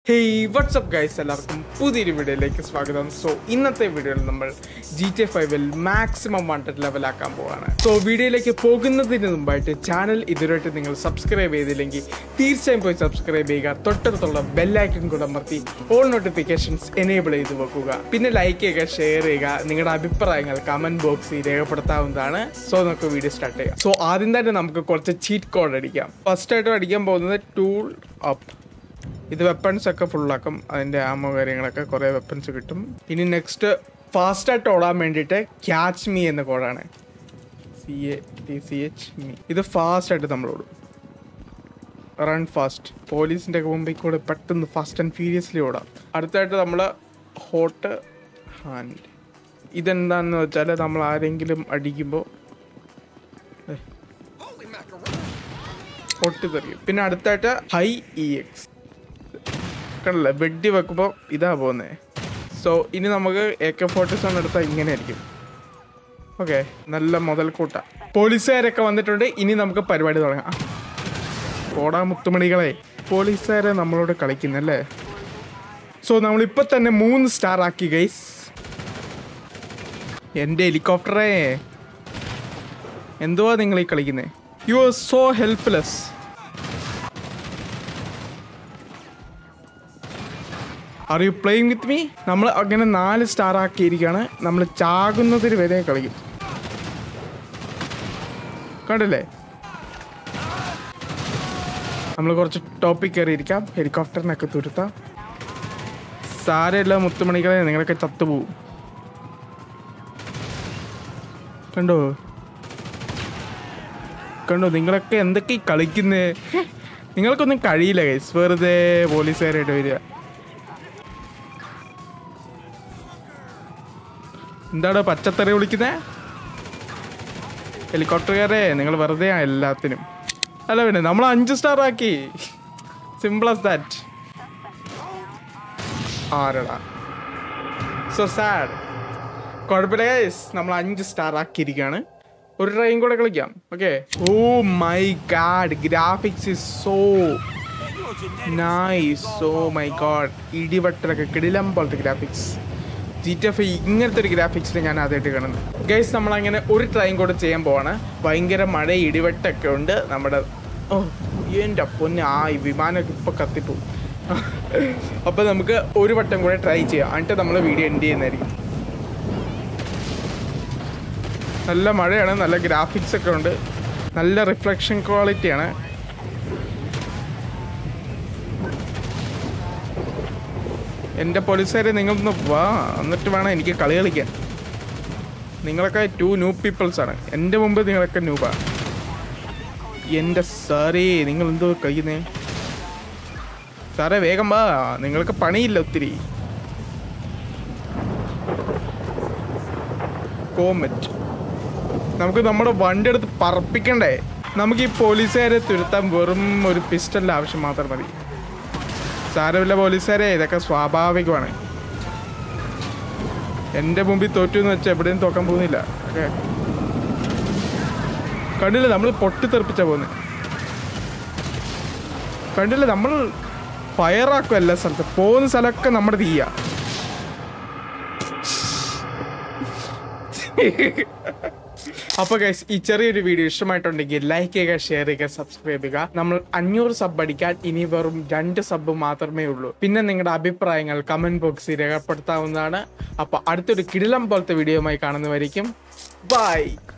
hey WhatsApp guys എല്ലാവർക്കും പുതിയൊരു വീഡിയോയിലേക്ക് സ്വാഗതം സോ ഇന്നത്തെ വീഡിയോയിൽ നമ്മൾ ജി ടി ഫൈവിൽ മാക്സിമം വാണ്ടഡ് ലെവലാക്കാൻ പോവാണ് സോ വീഡിയോയിലേക്ക് പോകുന്നതിന് മുമ്പായിട്ട് ചാനൽ ഇതുവരെയായിട്ട് നിങ്ങൾ സബ്സ്ക്രൈബ് ചെയ്തില്ലെങ്കിൽ തീർച്ചയായും പോയി സബ്സ്ക്രൈബ് ചെയ്യുക തൊട്ടടുത്തുള്ള ബെല്ലൈക്കൺ കൂടെ അമർത്തി ഓൾ നോട്ടിഫിക്കേഷൻസ് എനേബിൾ ചെയ്ത് വെക്കുക പിന്നെ ലൈക്ക് ചെയ്യുക ഷെയർ ചെയ്യുക നിങ്ങളുടെ അഭിപ്രായങ്ങൾ കമന്റ് ബോക്സിൽ രേഖപ്പെടുത്താവുന്നതാണ് സോ നമുക്ക് വീഡിയോ സ്റ്റാർട്ട് ചെയ്യാം സോ ആദ്യം തന്നെ നമുക്ക് കുറച്ച് ചീറ്റ് കോഡ് അടിക്കാം ഫസ്റ്റ് ആയിട്ട് അടിക്കാൻ പോകുന്നത് ടൂൾ അപ്പ് ഇത് വെപ്പൺസ് ഒക്കെ ഫുള്ളാക്കും അതിൻ്റെ ആമോ കാര്യങ്ങളൊക്കെ കുറേ വെപ്പൺസ് കിട്ടും ഇനി നെക്സ്റ്റ് ഫാസ്റ്റായിട്ട് ഓടാൻ വേണ്ടിയിട്ട് ക്യാച്ച് മീ എന്ന കോഡാണ് C A T C H me ഇത് ഫാസ്റ്റായിട്ട് നമ്മൾ ഓടും റൺ ഫാസ്റ്റ് പോലീസിൻ്റെ ഒക്കെ മുമ്പിൽ കൂടെ പെട്ടെന്ന് ഫാസ്റ്റ് ആൻഡ് ഫ്യൂരിയസ്ലി ഓടാം അടുത്തായിട്ട് നമ്മൾ ഹോട്ട് ഹാൻഡ് ഇതെന്താണെന്ന് വെച്ചാൽ നമ്മൾ ആരെങ്കിലും അടിക്കുമ്പോൾ പൊട്ടിത്തെറിയും പിന്നെ അടുത്തായിട്ട് ഹൈ ഇ എക്സ് കണ്ടല്ലേ വെടി വെക്കുമ്പോൾ ഇതാ പോകുന്നത് സോ ഇനി നമുക്ക് എ കെ ഫോർട്ടി സെവൻ എടുത്താൽ ഇങ്ങനെ ആയിരിക്കും ഓക്കെ നല്ല മുതൽക്കൂട്ട പോലീസുകാരൊക്കെ വന്നിട്ടുണ്ട് ഇനി നമുക്ക് പരിപാടി തുടങ്ങാം പോടാ മുത്തുമണികളെ പോലീസുകാരെ നമ്മളോട് കളിക്കുന്നല്ലേ സോ നമ്മളിപ്പോൾ തന്നെ മൂന്ന് സ്റ്റാർ ആക്കി ഗൈസ് എൻ്റെ ഹെലികോപ്റ്ററേ എന്തുവാ നിങ്ങൾ ഈ കളിക്കുന്നത് you are so helpless are you playing with me നമ്മൾ അങ്ങനെ നാല് സ്റ്റാർ ആക്കിയിരിക്കുകയാണ് നമ്മൾ ചാകുന്നതിന് വരെ കളിക്കും കണ്ടില്ലേ നമ്മൾ കുറച്ച് ടോപ്പിക് കയറിയിരിക്കാം ഹെലികോപ്റ്ററിനൊക്കെ തുരുത്താം സാരമില്ല മുത്തുമണികളെ നിങ്ങളൊക്കെ ചത്തുപോകും കണ്ടോ കണ്ടോ നിങ്ങളൊക്കെ എന്തൊക്കെ ഈ കളിക്കുന്നേ നിങ്ങൾക്കൊന്നും കഴിയില്ല ഗൈസ് വെറുതെ പോലീസുകാരായിട്ട് വരിക എന്താണ് പച്ചത്തറി വിളിക്കുന്നേ ഹെലികോപ്റ്ററുകാരെ നിങ്ങൾ വെറുതെ എല്ലാത്തിനും അല്ല പിന്നെ നമ്മൾ അഞ്ച് സ്റ്റാർ ആക്കി സിമ്പിൾ ആസ് ദാറ്റ് ആരടാ സോ സാഡ് കുഴപ്പമില്ല ഗൈസ് നമ്മൾ അഞ്ച് സ്റ്റാർ ആക്കിയിരിക്കുകയാണ് ഒരു ട്രെയിൻ കൂടെ കളിക്കാം okay oh my god graphics is so nice so my god ഇടിവട്ടലൊക്കെ കിടിലം പോലത്തെ ഗ്രാഫിക്സ് ജി ടി എഫ് ഇങ്ങനത്തെ ഒരു ഗ്രാഫിക്സിൽ ഞാൻ ആദ്യമായിട്ട് കാണുന്നത് ഗൈസ് നമ്മളങ്ങനെ ഒരു ട്രെയിൻ കൂടെ ചെയ്യാൻ പോവാണ് ഭയങ്കര മഴ ഇടിവെട്ടൊക്കെ ഉണ്ട് നമ്മുടെ ഓ എൻ്റെ പൊന്നെ ആ ഈ വിമാനമൊക്കെ ഇപ്പോൾ കത്തിപ്പോവും അപ്പോൾ നമുക്ക് ഒരു വട്ടം കൂടെ ട്രൈ ചെയ്യാം എന്നിട്ട് നമ്മൾ വീഡിയോ എൻഡ് ചെയ്യുന്നതായിരിക്കും നല്ല മഴയാണ് നല്ല ഗ്രാഫിക്സ് ഒക്കെ ഉണ്ട് നല്ല റിഫ്ലക്ഷൻ ക്വാളിറ്റിയാണ് എൻ്റെ പോലീസുകാരെ നിങ്ങളൊന്ന് വാ എന്നിട്ട് വേണം എനിക്ക് കളി കളിക്കാൻ നിങ്ങളൊക്കെ ടു ന്യൂ പീപ്പിൾസ് ആണ് എൻ്റെ മുമ്പ് നിങ്ങളൊക്കെ ന്യൂബാ എൻ്റെ സാറേ നിങ്ങൾ എന്തോ കഴിക്കുന്നേ സാറേ വേഗം വാ നിങ്ങൾക്ക് പണിയില്ല ഒത്തിരി കോമറ്റ് നമുക്ക് നമ്മുടെ വണ്ടി എടുത്ത് പറപ്പിക്കണ്ടേ നമുക്ക് ഈ പോലീസുകാരെ തുരുത്താൻ വെറും ഒരു പിസ്റ്റലിൻ്റെ ആവശ്യം മാത്രം മതി സാരമില്ല പോലീസുകാരെ ഇതൊക്കെ സ്വാഭാവികമാണ് എൻ്റെ മുമ്പിൽ തോറ്റു എന്ന് വെച്ചാൽ എവിടെയും തോക്കാൻ പോകുന്നില്ല ഓക്കെ കണ്ടില്ല നമ്മൾ പൊട്ടിത്തെറിപ്പിച്ചാ പോകുന്നത് കണ്ടില്ല നമ്മൾ ഫയറാക്കും എല്ലാ സ്ഥലത്ത് പോകുന്ന സ്ഥലമൊക്കെ നമ്മുടെ തീയ അപ്പൊ ഗൈസ് ഈ ചെറിയൊരു വീഡിയോ ഇഷ്ടമായിട്ടുണ്ടെങ്കിൽ ലൈക്ക് ചെയ്യുക ഷെയർ ചെയ്യുക സബ്സ്ക്രൈബ് ചെയ്യുക നമ്മൾ അഞ്ഞൂറ് സബ് അടിക്കാൻ ഇനി വെറും രണ്ട് സബ് മാത്രമേ ഉള്ളൂ പിന്നെ നിങ്ങളുടെ അഭിപ്രായങ്ങൾ കമന്റ് ബോക്സിൽ രേഖപ്പെടുത്താവുന്നതാണ് അപ്പൊ അടുത്തൊരു കിടിലം പോലത്തെ വീഡിയോയുമായി കാണുന്നവരിക്കും ബൈ